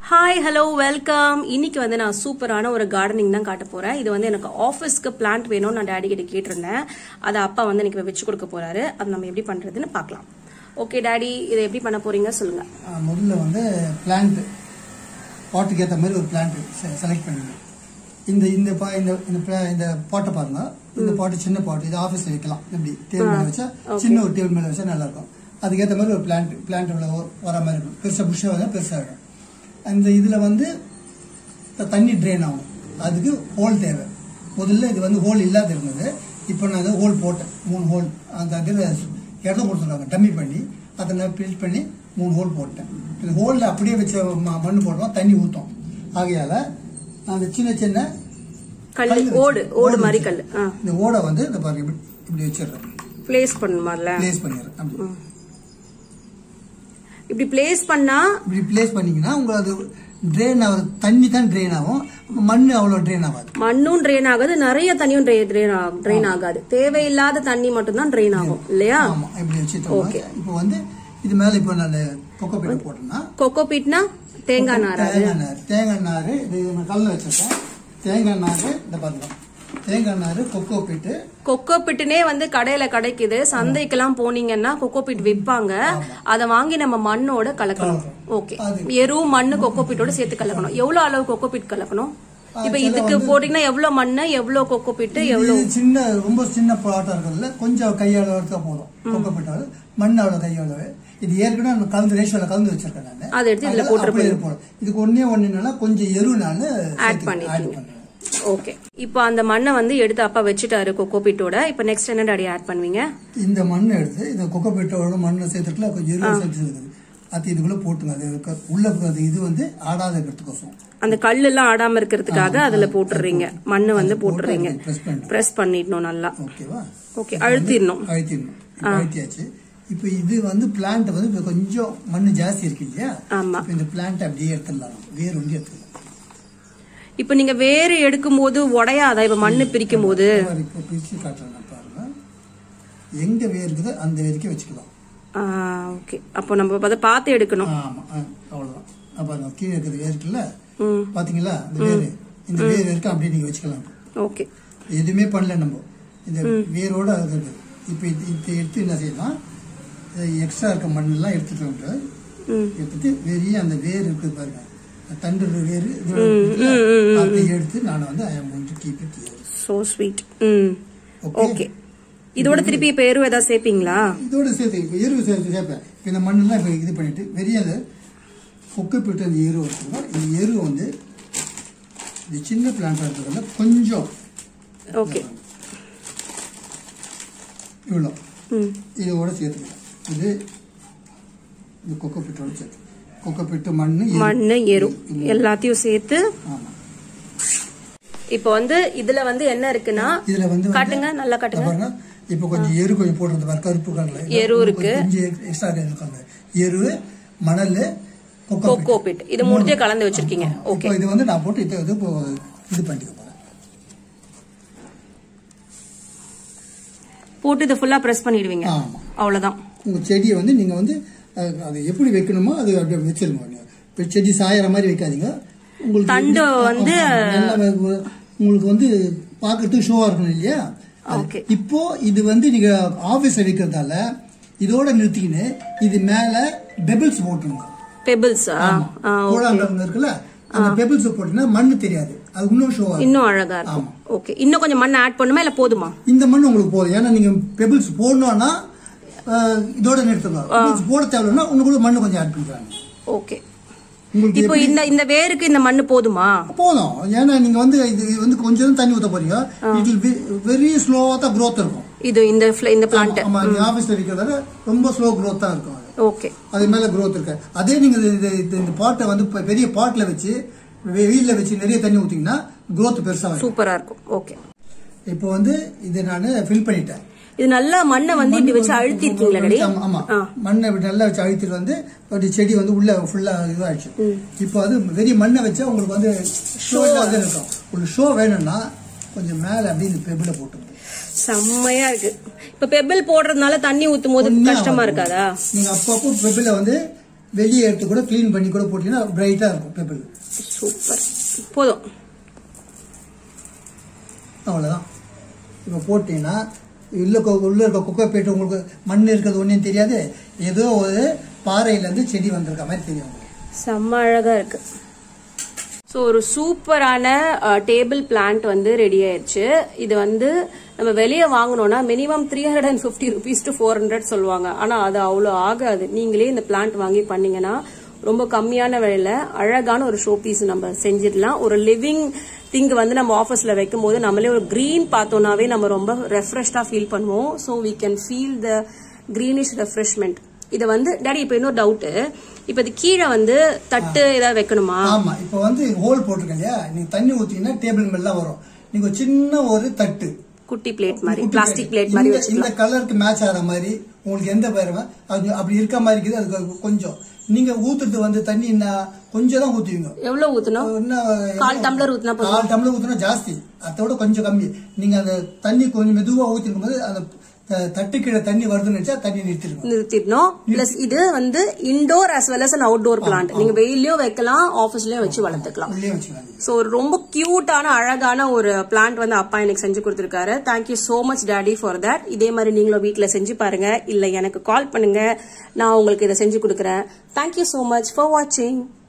Hi hello welcome இன்னைக்கு வந்து நான் சூப்பரான ஒரு கார்டனிங் தான் காட்ட போறேன் இது வந்து எனக்கு ஆஃபீஸ்க்கு பிளான்ட் வேணும்னு நான் டேடி கிட்ட கேட்டிருந்தேன் அதை அப்பா வந்து எனக்கு வச்சு கொடுக்க போறாரு அது நம்ம எப்படி பண்றதுன்னு பார்க்கலாம் ஓகே டேடி இதை எப்படி பண்ண போறீங்க சொல்லுங்க ஆ, முதல்ல வந்து பிளான்ட் பாட்டுக்கு ஏற்ற மாதிரி ஒரு பிளான்ட் செலக்ட் பண்ணுங்க இந்த இந்த பா இந்த இந்த pla- இந்த பாட்டை பாருங்க இந்த பாட்டு சின்ன பாட்டு இது ஆஃபீஸில் வைக்கலாம் இப்படி டேபிள் மேலே வச்சா சின்ன ஒரு டேபிள் மேலே வச்சா நல்லா இருக்கும் அதுக்கேற்ற மாதிரி ஒரு பிளான்ட் பிளான்ட் வர மாதிரி இருக்கும் பெருசாக புஷ்ஷாக வந்தால் பெருசாக இருக்கும் அந்த இதில் வந்து த- தண்ணி ட்ரெயின் ஆகும் அதுக்கு ஹோல் தேவை முதல்ல இது வந்து ஹோல் இல்லாத இருந்தது இப்போ நான் வந்து ஹோல் போட்டேன் மூணு ஹோல் அந்த இதில் இடம் கொடுத்துருக்காங்க டம்மி பண்ணி அதை நான் பில்ட் பண்ணி மூணு ஹோல் போட்டேன் இந்த ஹோலில் அப்படியே வச்ச ம- மண் போட்டோம் தண்ணி ஊற்றும் ஆகையால் அந்த சின்ன சின்ன கல் கல்லு வச்சு- ஓடு ஓடு மாதிரி வச்சு. கல் இந்த ஓடை வந்து இந்த பாருங்க இப்படி இப்படி வச்சிடுறேன் பிளேஸ் பண்ணுமால பிளேஸ் பண்ணிடுறேன் அப்படி இப்படி பிளேஸ் பண்ணா இப்படி பிளேஸ் பண்ணீங்கன்னா உங்களுக்கு அது ட்ரெயின் ஆகுது தண்ணி தான் ட்ரெயின் ஆகும் மண் அவ்வளோ ட்ரெயின் ஆகாது மண்ணும் ட்ரெயின் ஆகாது நிறைய தண்ணியும் ட்ரெயின் ஆகாது தேவையில்லாத தண்ணி மட்டும்தான் ட்ரெயின் ஆகும் இல்லையா ஆமா இப்படி வச்சுட்டோம் இப்போ வந்து இது மேல இப்போ நான் கொக்கோ பீட்டை போட்டேன்னா கொக்கோ பீட்னா தேங்காய் நார் தேங்காய் நார் தேங்காய் நார் இது நான் கல்ல வச்சிருக்கேன் தேங்காய் நார் இந்த பாருங்க தேங்காய் நார் கொக்கோ பீட்டு கொக்கோ பிட்டுனே வந்து கடையில கிடைக்குது சந்தைக்கெல்லாம் போனீங்கன்னா கொக்கோ பிட் விற்பாங்க அதை வாங்கி நம்ம மண்ணோட கலக்கணும் ஓகே அது- எரு மண்ணு கொக்கோ பிட்டோட சேர்த்து கலக்கணும் எவ்வளவு அளவு கொக்கோ பிட் கலக்கணும் இப்ப இதுக்கு போட்டீங்கன்னா எவ்வளவு மண்ணு எவ்வளவு கொக்கோ பிட்டு எவ்வளவு இது சின்ன ரொம்ப சின்ன பிளாட்டா இருக்கிறதுல கொஞ்சம் கையாள எடுத்தா போதும் கொக்கோ பீட்டால் மண் அவ்வளோ கையாளவு இது ஏற்கனவே நான் கலந்து ரேஷியோல கலந்து வச்சிருக்கேன் நான் அதை எடுத்து இதுல அதை போட்டு அப்படியே போடும் இதுக்கு ஒன்னே ஒண்ணு என்னன்னா கொஞ்சம் எரு நான் ஆட் பண்ணிருக்கீங்க ஓகே இப்போ அந்த மண்ணை வந்து எடுத்து அப்பா வச்சுட்டாரு கொக்கோ பிட்டோட இப்போ நெக்ஸ்ட் என்ன டாடி ஆட் பண்ணுவீங்க இந்த மண்ணை எடுத்து இந்த கொக்கோ பீட்டோட மண்ணை சேர்த்துட்டுல கொஞ்சம் எரு சேர்த்து இருக்குது அது இதுக்குள்ள போட்டுங்க அது க- உள்ள இருக்கிறது இது வந்து ஆடாத இருக்கிறதுக்கோசம் அந்த கல்லு எல்லாம் ஆடாம இருக்கிறதுக்காக அதுல போட்டுடுறீங்க மண்ணு வந்து போட்டுறீங்க ப்ரெஸ் பண்ணிட்டு பிரஸ் பண்ணிடணும் நல்லா ஓகேவா ஓகே அழுத்திடணும் அழுத்திடணும் இப்ப அழுத்தியாச்சு இப்போ இது வந்து பிளான்ட் வந்து இப்ப கொஞ்சம் மண்ணு ஜாஸ்தி இருக்கு இல்லையா ஆமா இப்ப இந்த பிளான்ட் அப்படியே எடுத்துடலாம் வேர் ஒண்டி எடுத்துடலாம் இப்போ நீங்க வேறு எடுக்கும் போது உடையாதா இப்ப மண்ணு பிரிக்கும் போது பாரு, இப்போ பிரிச்சு காட்டுறேன் நான் பாருங்க எங்க வேர் இருக்குதோ அந்த வேருக்கு வச்சுக்கலாம் ஓகே அப்போ நம்ம அதை பார்த்து எடுக்கணும் ஆமா ஆ, அவ்வளவுதான் அப்ப அந்த கீழே இருக்கிற வேர் இருக்குல்ல ம் பாத்தீங்களா இந்த வேர் இந்த வேர் இருக்கு அப்படியே நீங்க வச்சுக்கலாம் ஓகே எதுவுமே பண்ணல நம்ம இந்த வேரோட அது இருக்குது இப்போ இது இது எடுத்து என்ன செய்யலாம் எக்ஸ்ட்ரா இருக்க மண்ணெல்லாம் எடுத்துட்டு வந்து ம் எடுத்துட்டு வெறிய அந்த வேர் இருக்குது பாருங்க அந்த தண்டு வேர் இதோட இருக்குல்ல, அதை எடுத்து நான் வந்து I am going to keep it here so sweet hmm okay okay இதோட திருப்பி இப்போ எரு ஏதாவது சேர்ப்பீங்களா இதோட சேர்த்து இப்போ எருவு சேர்த்து சேர்ப்பேன் இப்போ இந்த மண்ணெல்லாம் இப்போ இது பண்ணிட்டு வெறிய அதை கொக்கு போட்டு அந்த எரு வச்சுருக்கோம் இந்த எரு வந்து இது சின்ன பிளான்ட்டாக இருக்கிறதுல கொஞ்சம் ஓகே இவ்வளோ ம் இதோட சேர்த்துக்கலாம் இது இந்த கொக்கோ பிட்டோட சேர்த்து கொக்கோ பிட்டு மண் எரு. மண்ணு எரு எல்லாத்தையும் சேர்த்து ஆமா இப்போ வந்து இதுல வந்து என்ன இருக்குன்னா இதுல வந்து காட்டுங்க நல்லா இத காட்டுங்க பாருங்க இப்போ கொஞ்சம் எரு கொஞ்சம் போடுறது பாரு கருப்பு கலர்ல எரு இருக்கு. கொஞ்சம் எக்ஸ்ட்ரா இருக்காங்க எரு மணல் கொக்கோ கொக்கோ பிட் இது முடிஞ்சே கலந்து வச்சிருக்கீங்க ஓகே இப்போ இது வந்து நான் போட்டு இது இது இப்போ இது பண்ணிக்க போறேன் போட்டு இதை ஃபுல்லா பிரஸ் பண்ணிடுவீங்க ஆமா அவ்வளவுதான் உங்க செடியை வந்து நீங்க வந்து அஹ், அது எப்படி வைக்கணுமோ அது அப்படியே வச்சிருங்க நீங்க. இப்போ செடி சாயற மாதிரி வைக்காதீங்க உங்களுக்கு தண்டு எப்படி- வந்து ஆமா, நல்லா வ- உங்களுக்கு வந்து பார்க்கறதுக்கு ஷோவா இருக்கணும் இல்லையா அது. ஓகே. இப்போ இது வந்து நீங்க ஆபீஸ்ல வைக்கிறதால இதோட நிறுத்திக்கின்னு இது மேல பெபிள்ஸ் போட்டுருங்க பெபிள்ஸ் கூழாங்கல் இருக்குல்ல அந்த பெபிள்ஸ் போட்டீங்கன்னா மண்ணு தெரியாது அது இன்னும் ஷோவா இன்னும் அழகா இருக்கும் ஓகே இன்னும் கொஞ்சம் மண் ஆட் பண்ணுமா இல்ல போதுமா இந்த மண் உங்களுக்கு போதும் ஏன்னா நீங்க பெபிள்ஸ் போடணும்னா அஹ், இதோட நிறுத்துங்க பெபிள்ஸ் போட தேவைன்னா உங்களுக்கு மண்ணு கொஞ்சம் ஆட் பண்ணிக்கிறாங்க ஓகே உங்களுக்கு இப்போ இந்த இந்த வேருக்கு இந்த மண்ணு போதுமா போதும் ஏன்னா நீங்க வந்து இது இது வந்து கொஞ்சம் தான் தண்ணி ஊத்த போறீங்க இட் வெரி ஸ்லோவா தான் growth இருக்கும் இது இந்த fl- இந்த பிளான்ட் ஆமா நீங்க ஆபீஸ்ல இருக்கிறதால ரொம்ப ஸ்லோ growth தான் இருக்கும் அது. ஓகே அது மேல growth இருக்கு அதே நீங்க இது- இது- இது- இந்த பாட்டை வந்து பெ- பெரிய பாட்ல வச்சு வெ- வெயில்ல வச்சு நிறைய தண்ணி ஊத்தீங்கன்னா growth பெருசா வரும் சூப்பரா இருக்கும் ஓகே இப்போ வந்து இதை நான் ஃபில் பண்ணிட்டேன் இது நல்லா மண்ணை வந்து இப்படி வச்சு அழுத்தி இருக்கீங்களா டேடி ஆமா, ஆமா ஆ. மண்ணை இப்படி நல்லா வச்சு அழுத்திட்டு வந்து அப்படி செடி வந்து உள்ள ஃபுல்லா இதுவாயிடுச்சு இப்போ அது வெறும் மண்ணை வச்சா உங்களுக்கு வந்து ஷோ இருக்கும் உங்களுக்கு ஷோ வேணும்னா கொஞ்சம் மேல அப்படியே இந்த பெபிள போட்டுங்க செம்மையா இருக்கு இப்ப பெபிள் போடுறதுனால தண்ணி ஊத்தும் போது ஒண்ணும் கஷ்டமா ஆகாது. இருக்காதா நீங்க அப்பப்போ பெபிள வந்து வெளியே எடுத்து கூட க்ளீன் பண்ணி கூட போட்டீங்கன்னா பிரைட்டா இருக்கும் பேப்பர் சூப்பர் போதும் அவ்வளவுதான் இப்போ போட்டீங்கன்னா உள்ள கொ- உள்ள இருக்க குப்பை போயிட்டு உங்களுக்கு மண் இருக்கிறது ஒன்றும் தெரியாது ஏதோ ஒரு பாறையிலேருந்து செடி வந்திருக்க மாதிரி தெரியும் உங்களுக்கு. செம்ம அழகா இருக்கு ஸோ ஒரு சூப்பரான டேபிள் பிளான்ட் வந்து ரெடி ஆயிடுச்சு இது வந்து நம்ம வெளியே வாங்கணும்னா minimum three hundred and fifty rupees to four hundred சொல்லுவாங்க ஆனால் அது அவ்வளோ ஆகாது நீங்களே இந்த பிளான்ட் வாங்கி பண்ணீங்கன்னா ரொம்ப கம்மியான விலையில அழகான ஒரு ஷோ பீஸ் நம்ம செஞ்சிடலாம் ஒரு லிவிங் திங் வந்து நம்ம ஆஃபீஸ்ல வைக்கும் போது நம்மளே ஒரு green பார்த்தோம்னாவே நம்ம ரொம்ப ரெஃப்ரெஷ்டா ஃபீல் பண்ணுவோம் so we can feel the greenish refreshment இது வந்து டாடி இப்போ இன்னொரு டவுட்டு இப்போ இது கீழே வந்து தட்டு ஏதாவது வைக்கணுமா ஆமா இப்போ வந்து ஹோல் போட்டிருக்கேன் இல்லையா நீங்க தண்ணி ஊத்தீங்கன்னா டேபிள் மேலாம் வரும் நீங்க ஒரு சின்ன ஒரு தட்டு குட்டி பிளேட் மாதிரி குட்டி பிளாஸ்டிக் plate. பிளேட் மாதிரி இந்த- வச்சுக்கலாம் இந்த கலருக்கு மேட்ச் ஆகிற மாதிரி உங்களுக்கு எந்த பேருமே அது அப்படி இருக்க மாதிரி இருக்குது அதுக்கு கொஞ்சம் நீங்க ஊத்துறது வந்து தண்ணி நான் கொஞ்சம் தான் ஊத்துவீங்க எவ்வளவு ஊத்தணும் இன்னும் கால் டம்ளர் ஊத்துனா போதும் கால் டம்ளர் ஊத்துனா ஜாஸ்தி அதை விட கொஞ்சம் கம்மி நீங்க அந்த தண்ணி கொஞ்சம் மெதுவா ஊத்திருக்கும் போது அந்த த- தட்டு கீழே தண்ணி வருதுன்னு நினைச்சா தண்ணி நிறுத்திருக்கும் நிறுத்திடணும் பிளஸ் இது வந்து indoor as well as an outdoor plant நீங்க வெயிலையும் வைக்கலாம் ஆபீஸ்லயும் வச்சு வளர்த்துக்கலாம் உள்ளே வச்சுக்கலாம் ஸோ ஒரு ரொம்ப கியூட்டான அழகான ஒரு பிளான்ட் வந்து அப்பா எனக்கு செஞ்சு கொடுத்துருக்காரு thank you so much daddy for that இதே மாதிரி நீங்களும் வீட்டில் செஞ்சு பாருங்க இல்லை எனக்கு கால் பண்ணுங்க நான் உங்களுக்கு இதை செஞ்சு கொடுக்குறேன் தேங்க்யூ so மச் ஃபார் வாட்சிங்